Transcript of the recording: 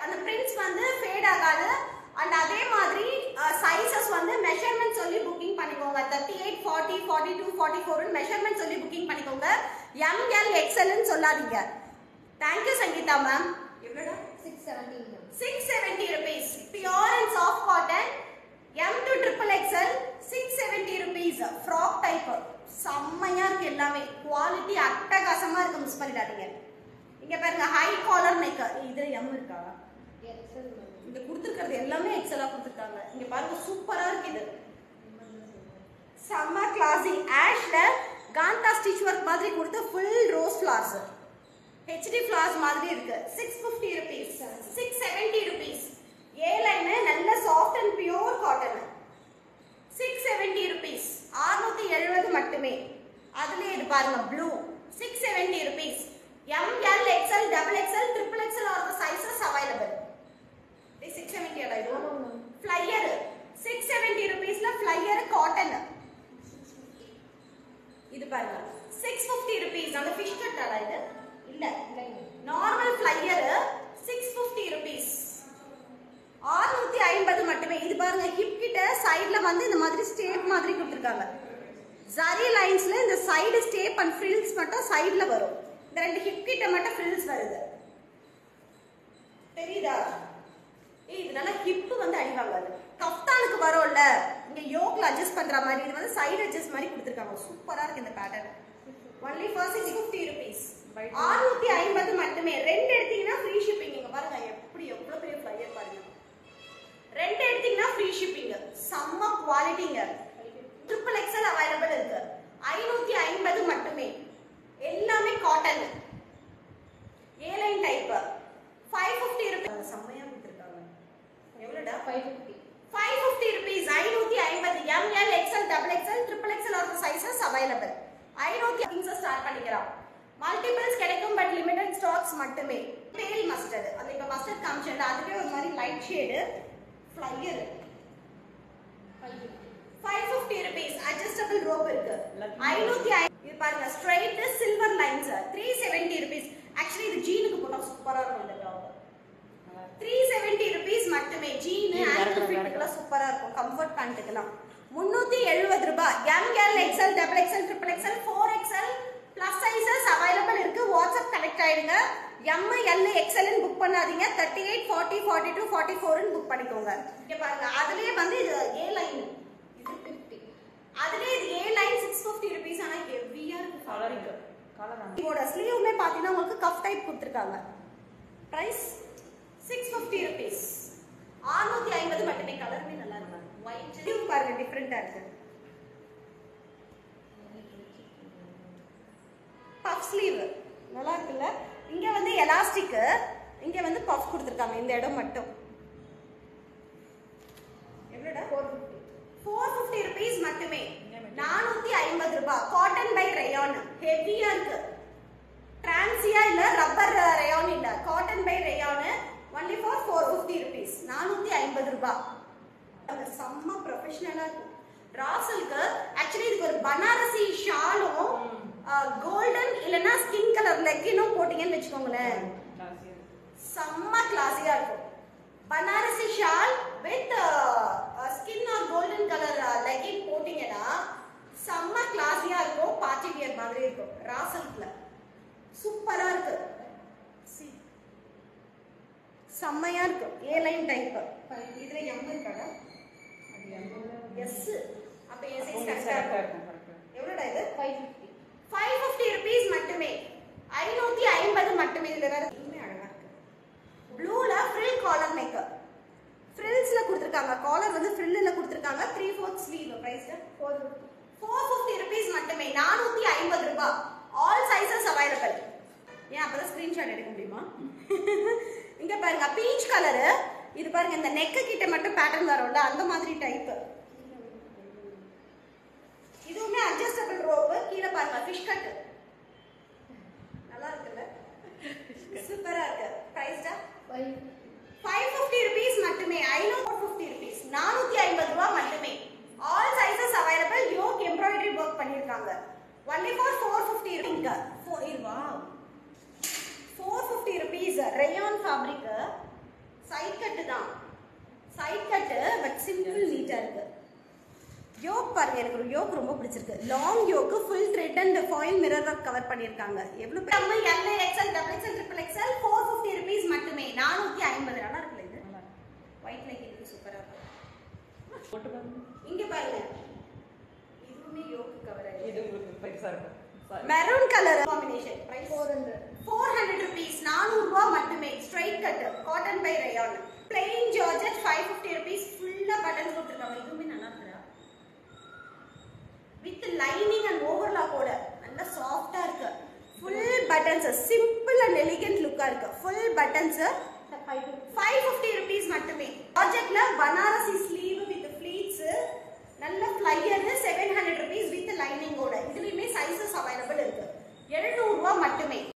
அந்த பிரிண்ட்ஸ் வந்து ஃபேட் ஆகாது அண்ட் அதே மாதிரி சைஸஸ் வந்து மெஷர்மெண்ட் சொல்லி புக்கிங் பண்ணிக்கோங்க thirty eight forty forty two forty ஃபோர்னு மெஷர்மெண்ட் சொல்லி புக்கிங் பண்ணிக்கோங்க எம்எல் எக்ஸ்எல்னு சொல்லாதீங்க தேங்க்யூ சங்கீதா மேம் எவ்வளோடா six seventeen six seventy rupees pure and soft cotton M to triple XL six seventy rupees frock type செம்மையா இருக்கு எல்லாமே குவாலிட்டி அட்டகாசமா இருக்கு மிஸ் பண்ணிடாதீங்க இங்க பாருங்க ஹை காலர் நெக் இது எம் இருக்கா எக்ஸல் இங்க கொடுத்துருக்கிறது எல்லாமே எக்ஸலா கொடுத்துருக்காங்க இங்க பாருங்க சூப்பரா இருக்கு இது செம்ம கிளாசி ஆஷ்ல காந்தா ஸ்டிச் ஒர்க் மாதிரி கொடுத்து full rose flowers HD flowers மாதிரி இருக்கு six fifty rupees six seventy rupees A line நல்ல soft and pure cotton six seventy rupees அறுநூத்தி எழுபது மட்டுமே அதுலயே இது பாருங்க blue six seventy rupees M L XL double XL triple XL are sizes available six seventy இது ஃப்ளையர் சிக்ஸ் செவன்டி ருபீஸ்ல flare cotton இது பாருங்க சிக்ஸ் ஃபிஃப்டி ருபீஸ் அந்த ஃபிஷ் கட்டாடா இது இல்ல normal flare six fifty rupees ஆறுநூத்தி ஐம்பது மட்டுமே இது பாருங்க ஹிப் கிட்ட சைடுல வந்து இந்த மாதிரி ஸ்டேப் மாதிரி கொடுத்துருக்காங்க ஜரி லைன்ஸ்ல இந்த சைடு ஸ்டேப் அண்ட் ஃப்ரில்ஸ் மட்டும் சைடுல வரும் இந்த ரெண்டு ஹிப் கிட்ட மட்டும் ஃப்ரில்ஸ் வருது தெரியுதா ஏய் இது நல்லா ஹிப் வந்து அடிவாங்காது கஃப்தானுக்கு வரும்ல இங்க யோக்ல அட்ஜஸ்ட் பண்ற மாதிரி இது வந்து சைடு அட்ஜஸ்ட் மாதிரி கொடுத்துருக்காங்க சூப்பரா இருக்கு இந்த pattern only for six fifty rupees ஆறுநூத்தி ஐம்பது மட்டுமே ரெண்டு எடுத்தீங்கன்னா ஃப்ரீ ஷிப்பிங் இங்க பாருங்க எப்படி எவ்வளவு பெரிய ஃபிளையர் பாருங்க ரெண்டு எடுத்தீங்கன்னா ஃப்ரீ ஷிப்பிங் செம்ம குவாலிட்டிங்க ட்ரிபிள் எக்ஸல் அவைலபிள் இருக்கு ஐநூத்தி ஐம்பது மட்டுமே எல்லாமே cotton A line type five fifty rupees செம்மையா கொடுத்துருக்காங்க எவ்வளோடா five fifty five fifty rupees ஐநூத்தி ஐம்பது M L XL double XL triple XL are sizes available ஐநூத்தி திங்ஸ் ஸ்டார்ட் பண்ணிக்கலாம் மல்டிபிள்ஸ் கிடைக்கும் பட் லிமிடெட் ஸ்டாக்ஸ் மட்டுமே பேல் மஸ்டர்ட் அந்த இப்போ மஸ்டர்ட் காமிச்சது அதுவே ஒரு மாதிரி light shade flare five fifty five fifty rupees adjustable rope இருக்கு ஐநூத்தி ஐ- இது பாருங்க straight silver lines three seventy rupees actually இது ஜீனுக்கு போட்டா சூப்பரா இருக்கும் இந்த டாப் த்ரீ செவன்டி ருபீஸ் மட்டுமே ஜீனு ஆங்கிள் ஃபிட்டுக்கெல்லாம் சூப்பரா இருக்கும் கம்ஃபர்ட் பேண்ட்டுக்கெல்லாம் முன்னூத்தி எழுபது ரூபாய் M L XL double XL triple XL four XL plus sizes available இருக்கு வாட்ஸ்அப் கனெக்ட் ஆயிடுங்க எம் எல் எக்ஸ்எல்னு புக் பண்ணாதீங்க thirty eight forty forty two forty ஃபோர்னு புக் பண்ணிக்கோங்க இங்க பாருங்க அதுலயே வந்து இது ஏ லைன் இது ஃபிஃப்டி அதுலயே இது A line six fifty rupees ஆனா ஹெவியா இருக்கு கலரிங் கலர் இதோட ஸ்லீவுமே பாத்தீங்கன்னா உங்களுக்கு கஃப் டைப் கொடுத்துருக்காங்க பிரைஸ் சிக்ஸ் ஃபிஃப்டி ருபீஸ் ஆறுநூத்தி ஐம்பது மட்டுமே கலருமே நல்லா இருக்கு ஒயிட் ஸ்லீவ் பாருங்க டிஃப்ரெண்டா இருக்கு பஃப் ஸ்லீவ் நல்லா இருக்குல்ல இங்க வந்து எலாஸ்டிக் இங்க வந்து பஃப் கொடுத்துருக்காங்க இந்த இடம் மட்டும் எவ்வளோடா four fifty four fifty rupees மட்டுமே நானூத்தி ஐம்பது ரூபாய் காட்டன் பை ரயான் ஹெவியா இருக்கு டிரான்சியா இல்ல ரப்பர் ரயான் இல்ல cotton by rayon only for four fifty rupees நானூத்தி ஐம்பது ரூபாய் அது செம்ம ப்ரொஃபஷனலா இருக்கும் ராசலுக்கு ஆக்சுவலி இதுக்கு ஒரு பனாரசி ஷாலும் கோல்டன் இல்லைன்னா ஸ்கின் கலர் லெக்கினும் போட்டீங்கன்னு வச்சுக்கோங்களேன் செம்ம கிளாஸியா இருக்கும் Banarasi shawl with skin or golden colour legging போட்டீங்கன்னா செம்ம கிளாஸியா இருக்கும் பார்ட்டி வியர் மாதிரி இருக்கும் ராசல்க்ல சூப்பரா இருக்கு See. செம்மையா இருக்கும் ஏ லைன் டைப் இதுல எம் இருக்காடா எஸ் அப்ப என் சைஸ் கரெக்டா இருக்கும் எவ்வளோடா இது five fifty five fifty rupees மட்டுமே ஐநூத்தி ஐம்பது மட்டுமே இதுல வேற இன்னுமே அழகா இருக்கு ப்ளூல ஃப்ரில் காலர் நெக் ஃப்ரில்ஸ்ல கொடுத்துருக்காங்க காலர் வந்து ஃப்ரில்ல கொடுத்துருக்காங்க three fourth sleeve price four fifty four fifty rupees மட்டுமே நானூத்தி ஐம்பது ரூபாய் ஆல் சைசஸ் அவைலபிள் ஏன் அப்பதான் ஸ்கிரீன்ஷாட் எடுக்க முடியுமா இங்க பாருங்க பீச் கலரு இது பாருங்க இந்த நெக்கு கிட்ட மட்டும் பேட்டர்ன் வரும்ல அந்த மாதிரி டைப் இதுவுமே அட்ஜஸ்டபிள் ரோப்பு கீழே பாருங்க ஃபிஷ் கட் நல்லா இருக்குல்ல சூப்பரா இருக்கு பிரைஸ்டா ஃபைவ் ஃபைவ் ஃபிஃப்டி ருபீஸ் மட்டுமே ஐநூறு ஃபிஃப்டி ருபீஸ் நானூத்தி ஐம்பது ரூபாய் மட்டுமே all sizes available yoke embroidery work பண்ணிருக்காங்க ஒன்லி ஃபார் ஃபோர் ஃபிஃப்டி இங்க ஃபோர் வா four fifty rupees rayon fabric side cut தான் சைட் கட்டு பட் சிம்பிள் நீட்டா இருக்கு யோக் பாருங்க எனக்கு ஒரு யோக் ரொம்ப பிடிச்சிருக்கு long yoke full thread and foil mirror work cover பண்ணியிருக்காங்க எவ்வளவு நம்ம L XL double XL triple XL four fifty rupees மட்டுமே நானூற்றி ஐம்பது நல்லா இருக்குல்ல இது ஒயிட் லைக் இது சூப்பரா இருக்கு போட்டு பாருங்க இங்க பாருங்க இதுவுமே யோக் கவர் இது உங்களுக்கு பெருசா இருக்கும் Sorry. Maroon colour combination price four hundred four hundred rupees நானூறு ரூபா மட்டுமே straight cut cotton by rayon plain georgette five fifty rupees ஃபுல்லா பட்டன்ஸ் கொடுத்துருக்காங்க இதுவுமே நல்லா இருக்குடா வித் லைனிங் அண்ட் ஓவர்லாக்கோட நல்லா சாஃப்டா இருக்கு full buttons simple and elegant லுக்கா இருக்கு full buttons five fifty five fifty rupees மட்டுமே ப்ராஜெக்ட்ல பனாரசி ஸ்லீவ் வித் ஃபிளீட்ஸ் நல்ல flare seven hundred rupees with லைனிங்கோட இதுலயுமே சைஸஸ் அவைலபிள் இருக்கு எழுநூறு ரூபா மட்டுமே